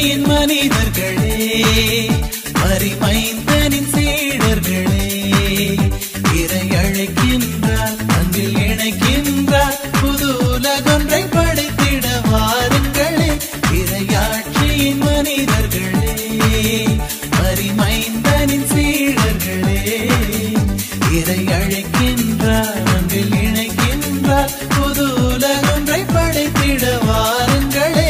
இறையாட்சியின் மனிதர்களே மறிமைந்தனின் சீடர்களே இறை அழைக்கின்றார் அன்பில் இணைக்கின்றார் புது உலகொன்றை படைத்திட வாருங்களே இறையாட்சியின் மனிதர்களே மறிமைந்தனின் சீடர்களே இறை அழைக்கின்றார் அன்பில் இணைக்கின்றார் புது உலகொன்றை படைத்திட வாருங்களே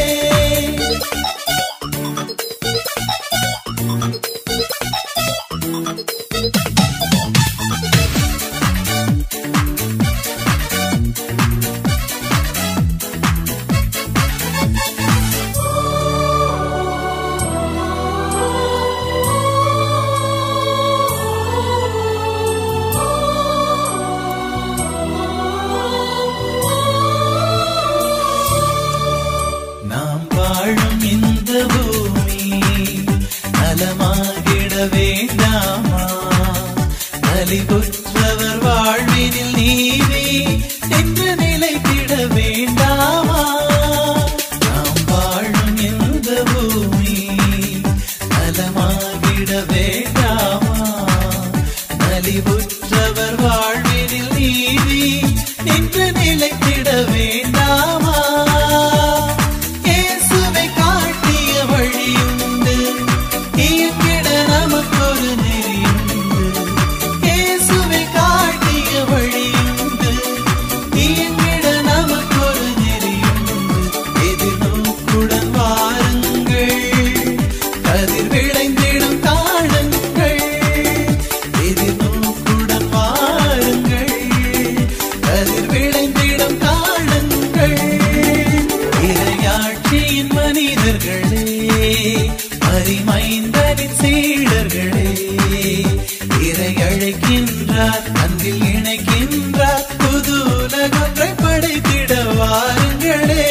நாம் வாழும் இந்த பூமி நலமாகிட வேண்டாமா நலிபுற்றவர் வாழ்வினில் நீதி என்று நிலைத்திட வேண்டாமா நாம் வாழும் இந்த பூமி நலமாகிட வேண்டாமா நலிபுற்றவர் வாழ்வினில் நீதி என்று நிலைத்திட வேண்டாமா இயேசுவை காட்டிய வழியுண்டு இயங்கிட நமக்கொரு நெறியுண்டு இயேசுவை காட்டிய வழியுண்டு இயங்கிட நமக்கொரு நெறியுண்டு எதிர்நோக்குடன் வாருங்கள் கதிர் விளைந்திடும் காணுங்கள் எதிர்நோக்குடன் வாருங்கள் கதிர் விளைந்திடும் காணுங்கள் இறையாட்சியின் மனிதர்களே மறிமைந்தனின் சீடர்களே இறை அழைக்கின்றார் அன்பில் இணைக்கின்றார் புது உலகொன்றை படைத்திட வாருங்களே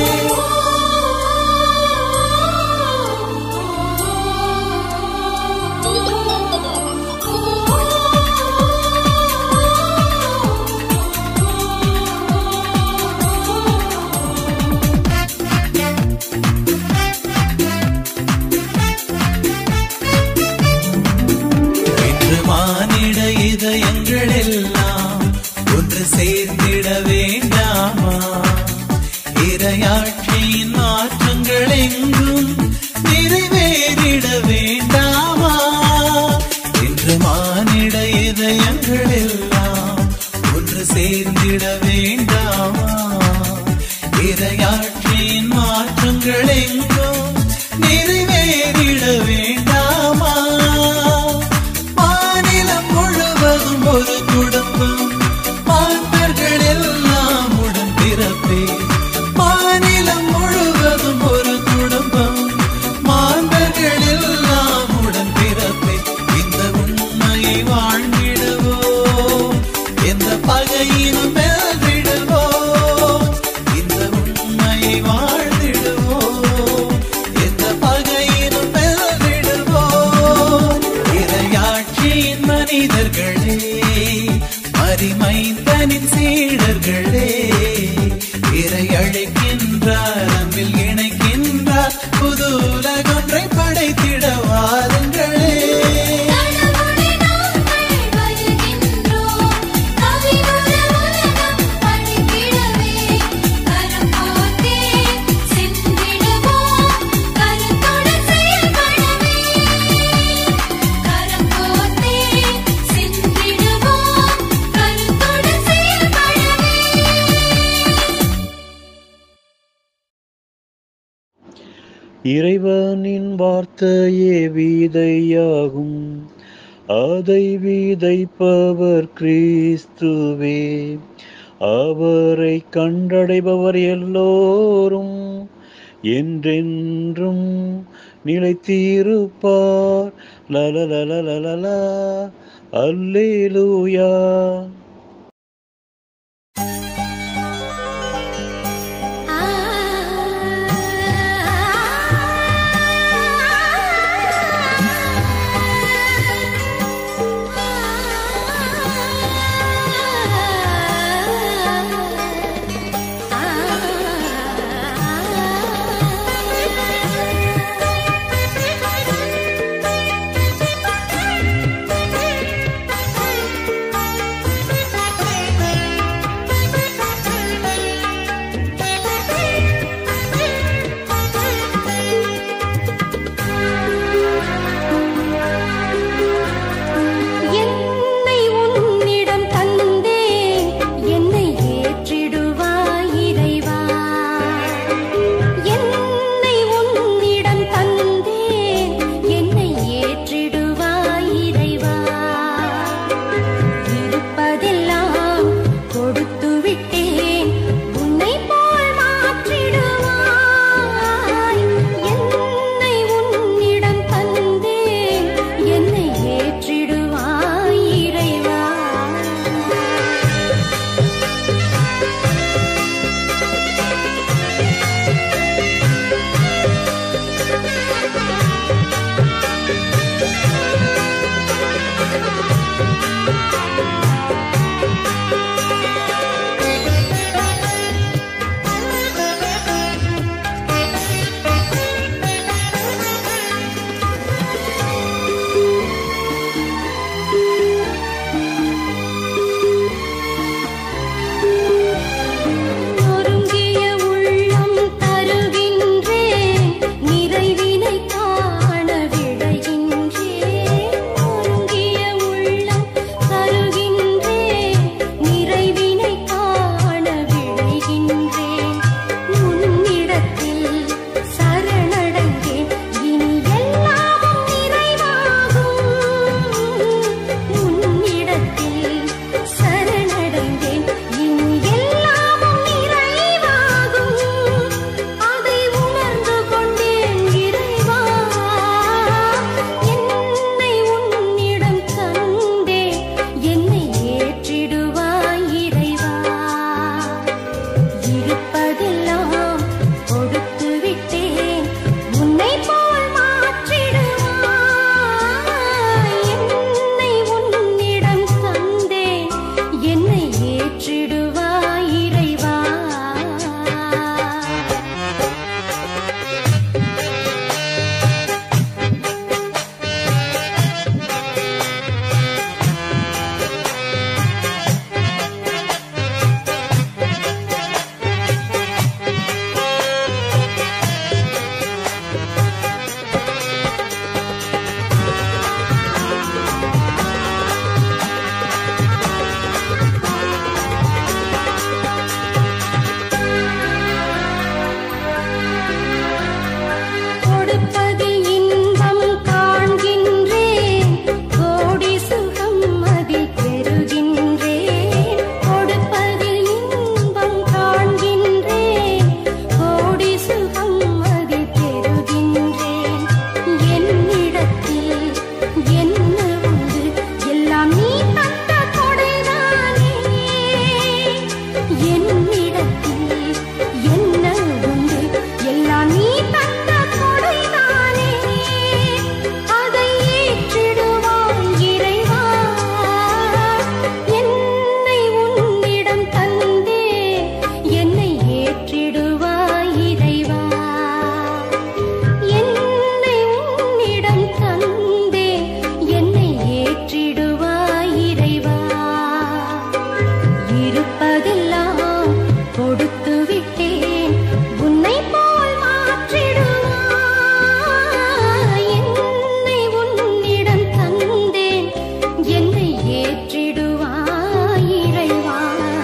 இன்று மானிட இதயங்கள் எல்லாம் ஒன்று சேர்ந்திட வேண்டாமா இரையாட்சியின் மாற்றங்கள் எங்கும் நிறைவேறிட வேண்டாமா இன்று மானிட இதயங்கள் எல்லாம் ஒன்று சேர்ந்திட வேண்டாமா இரையாட்சியின் மாற்றங்கள் எங்கும் நிறைவேறிட வேண்டாமா மாநிலம் முழுவதும் ஒரு குடும்பம் மாந்தர்கள் எல்லாம் உடன் பிறப்பே மாநிலம் முழுவதும் ஒரு குடும்பம் மாந்தர்கள் எல்லாம் உடன் பிறப்பே இந்த உண்மையை வாழ்ந்திடுவோம் எந்த பகையினும் வெல்விடுவோம் இந்த உண்மையை வாழ்ந்திடுவோம் எந்த பகையினும் வெல்விடுவோம் இறையாட்சியின் மனிதர்களே மறிமைந்தனின் சீடர்களே இறை அழைக்கின்றார் அன்பில் இணைக்கின்றார் புது உலகொன்றை படைத்திட வாருங்களே கடவுளே நாங்கள் வருகின்றோம் கவியுற உலகம் படைத்திடவே கரம் கோர்த்தே சென்றிடுவோம் கருத்துடன் செயல்படவே கரம் கோர்த்தே சென்றிடுவோம் கருத்துடன் செயல்படவே இறைவனின் வார்த்தையே விதையாகும் அதை விதைப்பவர் கிறிஸ்துவே அவரை கண்டடைபவர் எல்லோரும் என்றென்றும் நிலைத்திருப்பார் லலலலலலலா அல்லேலூயா ஆ ஏற்றிடுவாய் இறைவா கொடுப்பதில் இன்பம் காண்கின்றேன் கோடி சுகம் அதில் பெறுகின்றேன் கொடுப்பதில் இன்பம் காண்கின்றேன் கோடி சுகம் அதில் பெறுகின்றேன் என்னிடத்தில் என்ன உண்டு எல்லாம் நீ தந்த கொடைதானே என்னிடத்தில் என்ன உண்டு எல்லாம் நீ தந்த கொடைதானே அதை ஏற்றிடுவாய் இறைவா என்னை உன்னிடம் தந்தே என்னை ஏற்றிடுவாய் இறைவா என்னை உன்னிடம் தந்தே என்னை ஏற்றிடுவாய் இறைவா இருப்பதெல்லாம் கொடுத்து விட்டேன் உன்னை போல் மாற்றிடுவாய் என்னை உன்னிடம் தந்தேன் என்னை ஏற்றிடுவாய் இறைவா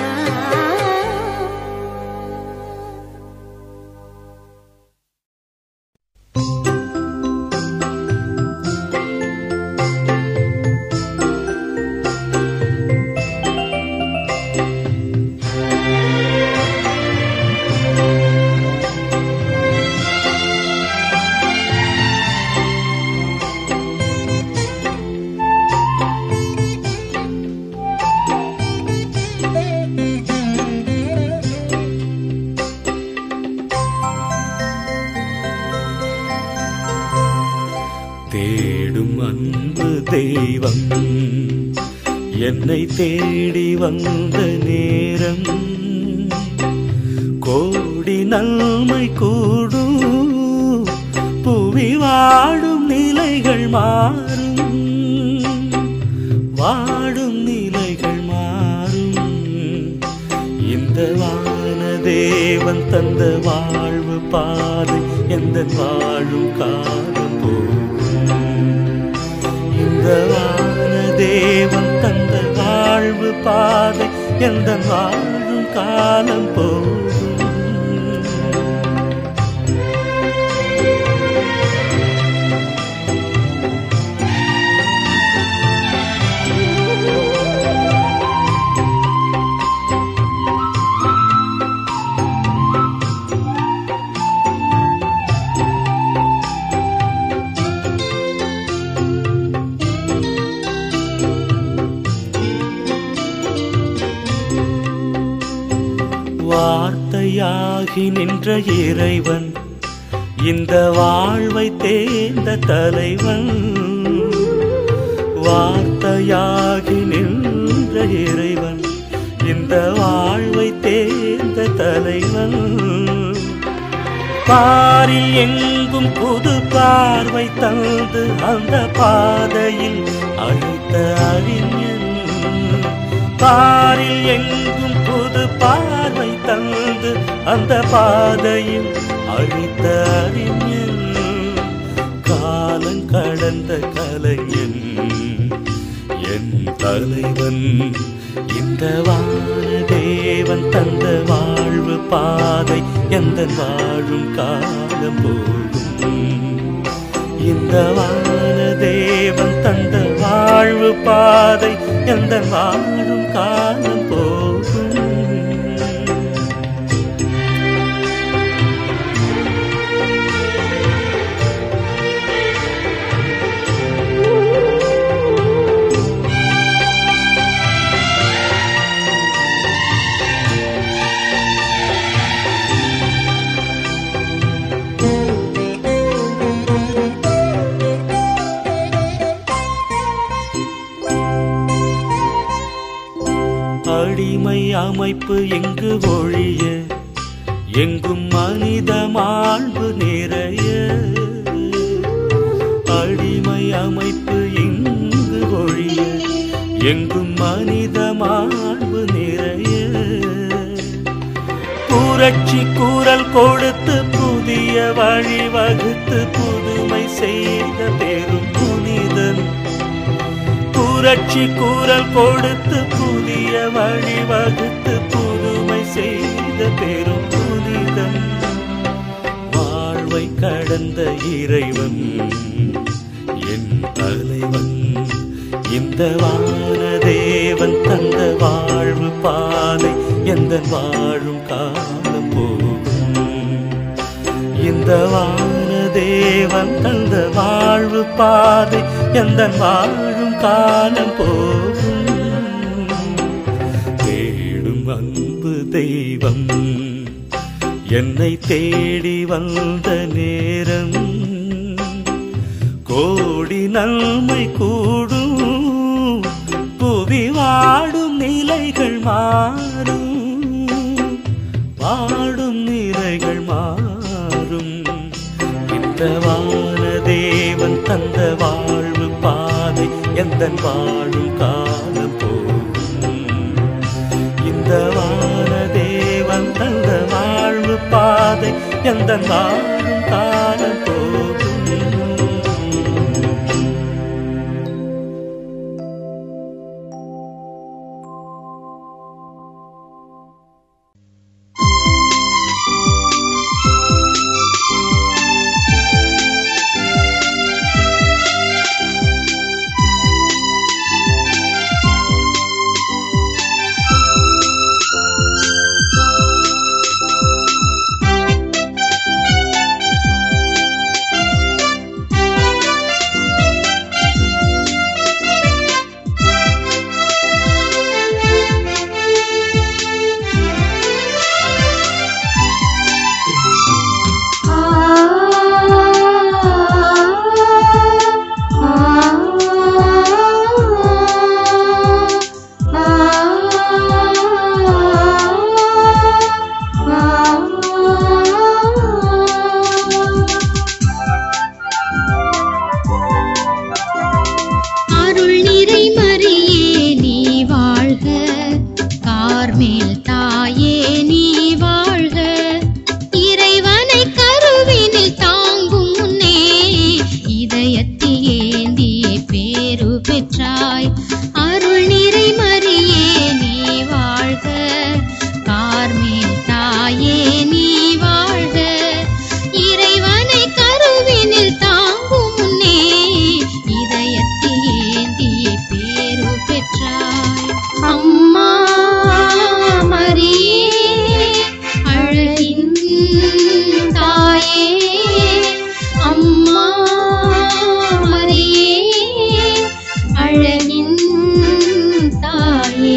தேடும் அன்பு தெய்வம் என்னை தேடி வந்த நேரம் கோடி நன்மை கூடும் புவி வாடும் நிலைகள் மாறும் வாடும் நிலைகள் மாறும் இந்த வான தேவன் தந்த வாழ்வு பாதை எந்த வாழும் காலம் போகும் இந்த வான தேவன் தந்த வாழ்வு பாதை எந்த வாழும் காலம் போகும் வார்த்தையாகி நின்ற இறைவன் இந்த வாழ்வை தேர்ந்த தலைவன் வார்த்தையாகி நின்ற இறைவன் இந்த வாழ்வை தேர்ந்த தலைவன் பாரில் எங்கும் புது பார்வை தந்து அந்த பாதையில் அழைத்த அறிஞன் பாரில் எங்கும் புது பார்வை தந்து அந்த பாதையில் அழித்த அறிஞன் காலம் கடந்த கலைஞன் என் தலைவன் இந்த வான தேவன் தந்த வாழ்வு பாதை எந்த வாழும் காலம் போகும் இந்த வான தேவன் தந்த வாழ்வு பாதை எந்த வாழும் காலம் போகும் அடிமை அமைப்பு எங்கு ஒழிய எங்கும் மனித மாண்பு நிறைய அடிமை அமைப்பு எங்கு ஒழிய எங்கும் மனித மாண்பு நிறைய புரட்சி கூறல் கொடுத்து புதிய வழி வகுத்து புதுமை செய்த பெரும் புனிதன் புரட்சி கூறல் கொடுத்து புதிய வழி வகுத்து புதுமை செய்த பெரும் புனிதன் வாழ்வை கடந்த இறைவன் என் தலைவன் இந்த வானதேவன் தந்த வாழ்வு பாதை எந்த வாழும் காலம் போகும் இந்த வானதேவன் தந்த வாழ்வு பாதை எந்த வாழும் காலம் போகும் தேடும் அன்பு தெய்வம் என்னை தேடி வந்த நேரம் கோடி நன்மை கூடும் புவி வாடும் நிலைகள் மாறும் வாடும் நிலைகள் மாறும் இந்த வானதேவன் தந்த வாழ்வு பாதை எந்த வாழும் காலம் போகும் இந்த வானதேவன் தந்த வாழ்வு பாதை எந்த வாழும் காலம் போகும் அருள் நிறை மரியே நீ வாழ்க கார்மேல் தாயே நீ வாழ்க இறைவனை கருவினில் தாங்கும் முன்னே இதயத்தை ஏந்தியே பேரு பெற்றாய் அருள் நிறை மரியே நீ வாழ்க கார்மேல் தாயே நீ வாழ்க இறைவனை கருவினில் தாங்கும் முன்னே இதயத்தை ஏந்தியே பேரு பெற்றாய் அம்மா மரியே அழகின் தாயே அம்மா மரியே அழகின் தாயே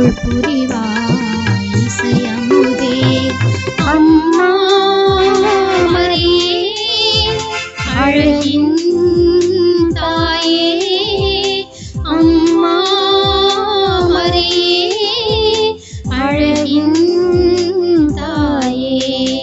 அருள் புரிவாய் இசையமுதே அம்மா மரியே அழகின் தாயே அம்மா மரியே அழகின் தாயே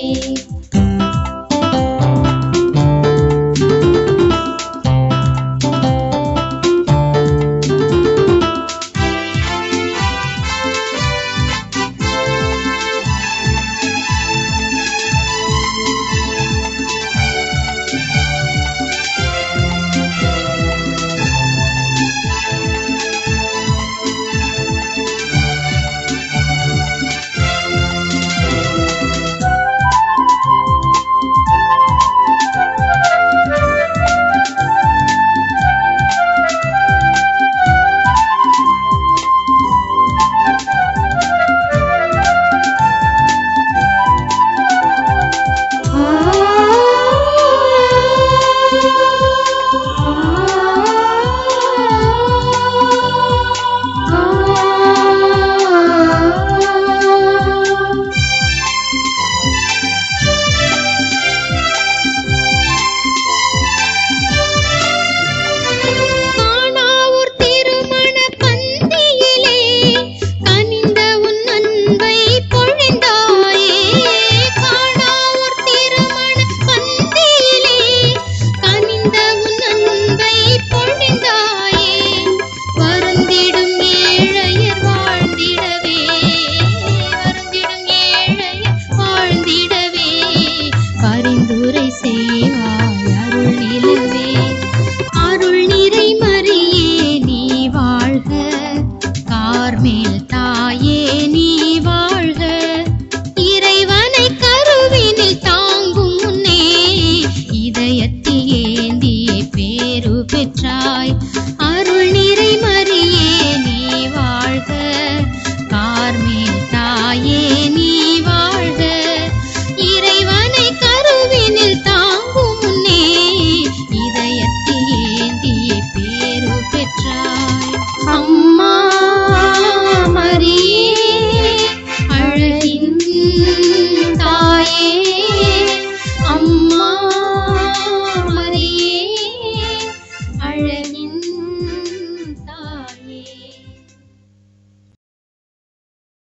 காணாவூர் திருமண பந்தியிலே கனிந்த உன் அன்பை பொழிந்தாயே காணாவூர் திருமண பந்தியிலே கனிந்த உன் அன்பை பொழிந்தாயே வருந்திடும் ஏழையர் வாழ்ந்திடவே வருந்திடும் ஏழையர் வாழ்ந்திடவே பரிந்துரை செய்வாய் அருள் நிலவே அருள் நிறை மரியே நீ வாழ்க கார்மேல் தாயே நீ வாழ்க இறைவனை கருவினில் தாங்கும் முன்னே இதயத்தில் ஏந்தியே பேரு பெற்றாய் அருள் நிறை மரியே நீ வாழ்க கார்மேல் தாயே நீ